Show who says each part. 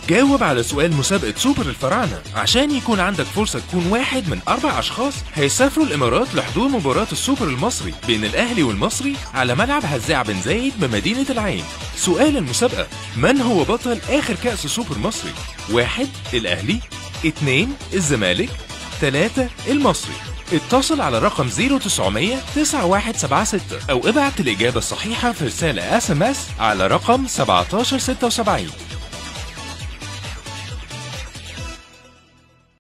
Speaker 1: جاوب على سؤال مسابقة سوبر الفراعنة عشان يكون عندك فرصة تكون واحد من أربع أشخاص هيسافروا الإمارات لحضور مباراة السوبر المصري بين الأهلي والمصري على ملعب هزاع بن زايد بمدينة العين سؤال المسابقة من هو بطل آخر كأس سوبر مصري؟ واحد الأهلي اتنين الزمالك تلاتة المصري اتصل على رقم 0900 9176 أو ابعت الإجابة الصحيحة في رسالة اس ام اس على رقم 1776